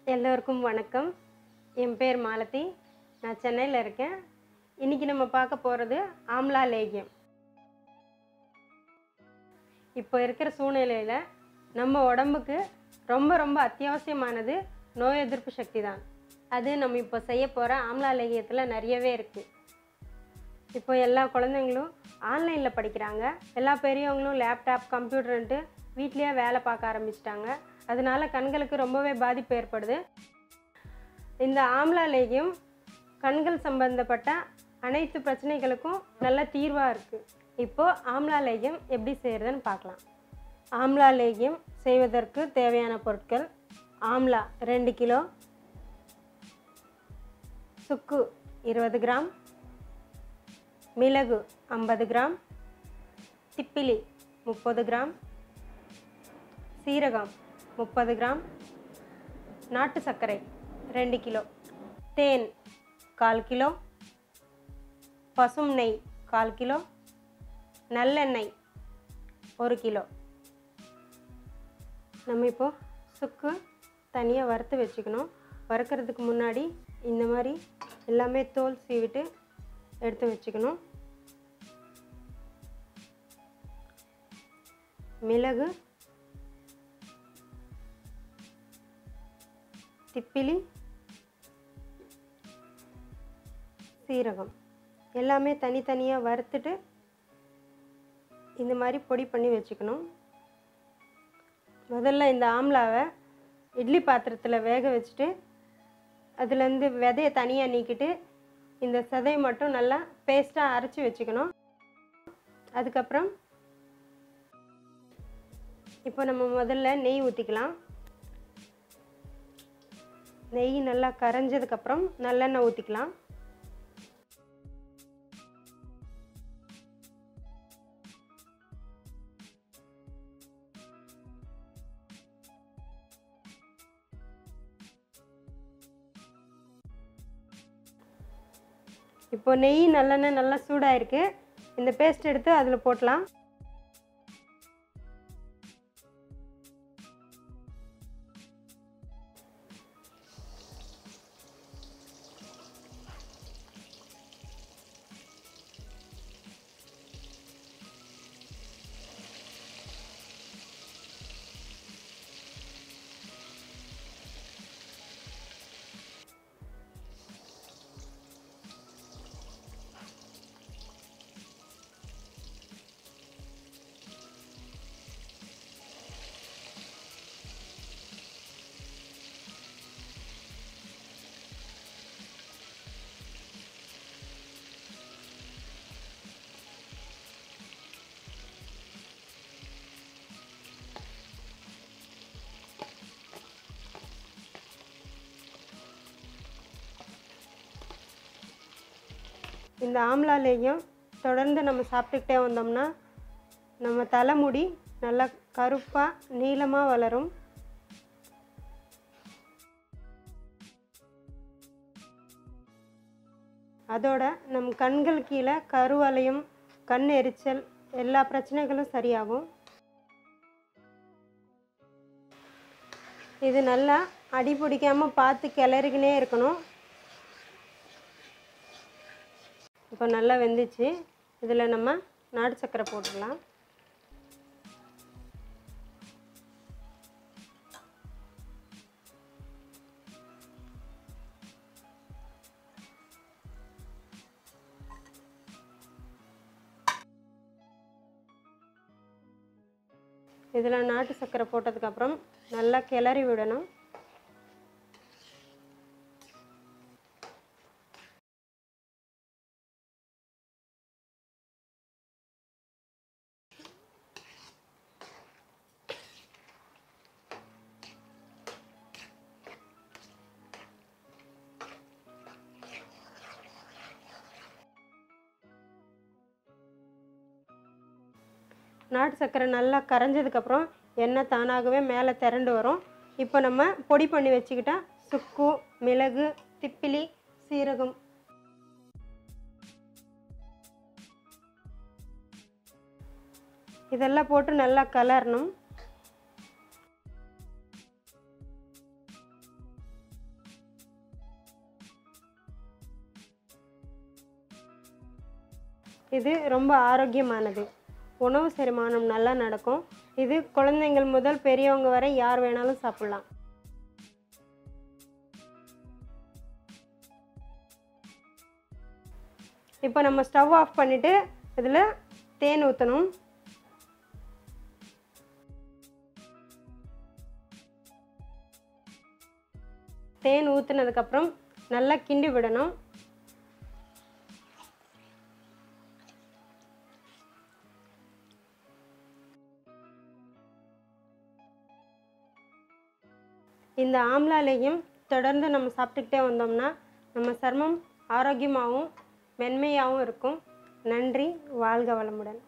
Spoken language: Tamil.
எல்லோருக்கும் வணக்கம் என் பேர் மாலதி நான் சென்னையில் இருக்கேன் இன்றைக்கி நம்ம பார்க்க போகிறது ஆம்லா லேகியம் இப்போ இருக்கிற சூழ்நிலையில் நம்ம உடம்புக்கு ரொம்ப ரொம்ப அத்தியாவசியமானது நோய் எதிர்ப்பு சக்தி தான் அது நம்ம இப்போ செய்ய போகிற ஆம்லா லேகியத்தில் நிறையவே இருக்குது இப்போ எல்லா குழந்தைங்களும் ஆன்லைனில் படிக்கிறாங்க எல்லா பெரியவங்களும் லேப்டாப் கம்ப்யூட்டர்ன்ட்டு வீட்லேயே வேலை பார்க்க ஆரம்பிச்சிட்டாங்க அதனால கண்களுக்கு ரொம்பவே பாதிப்பு ஏற்படுது இந்த ஆம்லா லேகியம் கண்கள் சம்பந்தப்பட்ட அனைத்து பிரச்சனைகளுக்கும் நல்ல தீர்வாக இருக்குது இப்போது ஆம்லா லேகியம் எப்படி செய்கிறதுன்னு பார்க்கலாம் ஆம்லா லேகியம் செய்வதற்கு தேவையான பொருட்கள் ஆம்லா ரெண்டு கிலோ சுக்கு இருபது கிராம் மிளகு ஐம்பது கிராம் திப்பிலி முப்பது கிராம் சீரகம் முப்பது கிராம் நாட்டு சர்க்கரை ரெண்டு கிலோ தேன் கால் கிலோ பசும் நெய் கால் கிலோ நல்லெண்ணெய் ஒரு கிலோ நம்ம இப்போ சுக்கு தனியாக வறுத்து வச்சுக்கணும் வறுக்கிறதுக்கு முன்னாடி இந்த மாதிரி எல்லாமே தோல் சீவிட்டு எடுத்து வச்சுக்கணும் மிளகு திப்பிலி சீரகம் எல்லாமே தனித்தனியாக வறுத்துட்டு இந்த மாதிரி பொடி பண்ணி வச்சுக்கணும் முதல்ல இந்த ஆம்லாவை இட்லி பாத்திரத்தில் வேக வச்சுட்டு அதுலேருந்து விதையை தனியாக நீக்கிட்டு இந்த சதையை மட்டும் நல்லா பேஸ்ட்டாக அரைச்சி வச்சுக்கணும் அதுக்கப்புறம் இப்போ நம்ம முதல்ல நெய் ஊற்றிக்கலாம் நெய் நல்லா கரைஞ்சதுக்கப்புறம் நல்லெண்ணெய் ஊற்றிக்கலாம் இப்போ நெய் நல்லெண்ணெய் நல்லா சூடாயிருக்கு இந்த பேஸ்ட் எடுத்து அதில் போட்டலாம் இந்த ஆம்லாலேயும் தொடர்ந்து நம்ம சாப்பிட்டுக்கிட்டே வந்தோம்னா நம்ம தலைமுடி நல்லா கருப்பாக நீளமாக வளரும் அதோட நம் கண்கள் கீழே கருவளையம் கண் எரிச்சல் எல்லா பிரச்சனைகளும் சரியாகும் இது நல்லா அடி பிடிக்காமல் பார்த்து கிளறிக்கினே இருக்கணும் இப்போ நல்லா வெந்துச்சு இதில் நம்ம நாட்டு சர்க்கரை போட்டுடலாம் இதில் நாட்டு சர்க்கரை போட்டதுக்கப்புறம் நல்லா கிளறி விடணும் நாட்டு சர்க்கரை நல்லா கரைஞ்சதுக்கப்புறம் எண்ணெய் தானாகவே மேலே திரண்டு வரும் இப்போ நம்ம பொடி பண்ணி வச்சுக்கிட்டா சுக்கு மிளகு திப்பிலி சீரகம் இதெல்லாம் போட்டு நல்லா கலரணும் இது ரொம்ப ஆரோக்கியமானது உணவு செரிமானம் நல்லா நடக்கும் இது குழந்தைங்கள் முதல் பெரியவங்க வரை யார் வேணாலும் சாப்பிட்லாம் இப்போ நம்ம ஸ்டவ் ஆஃப் பண்ணிவிட்டு இதில் தேன் ஊற்றணும் தேன் ஊற்றுனதுக்கப்புறம் நல்லா கிண்டி விடணும் இந்த ஆம்லாலையும் தொடர்ந்து நம்ம சாப்பிட்டுக்கிட்டே வந்தோம்னா நம்ம சர்மம் ஆரோக்கியமாகவும் மென்மையாகவும் இருக்கும் நன்றி வாழ்க வளமுடன்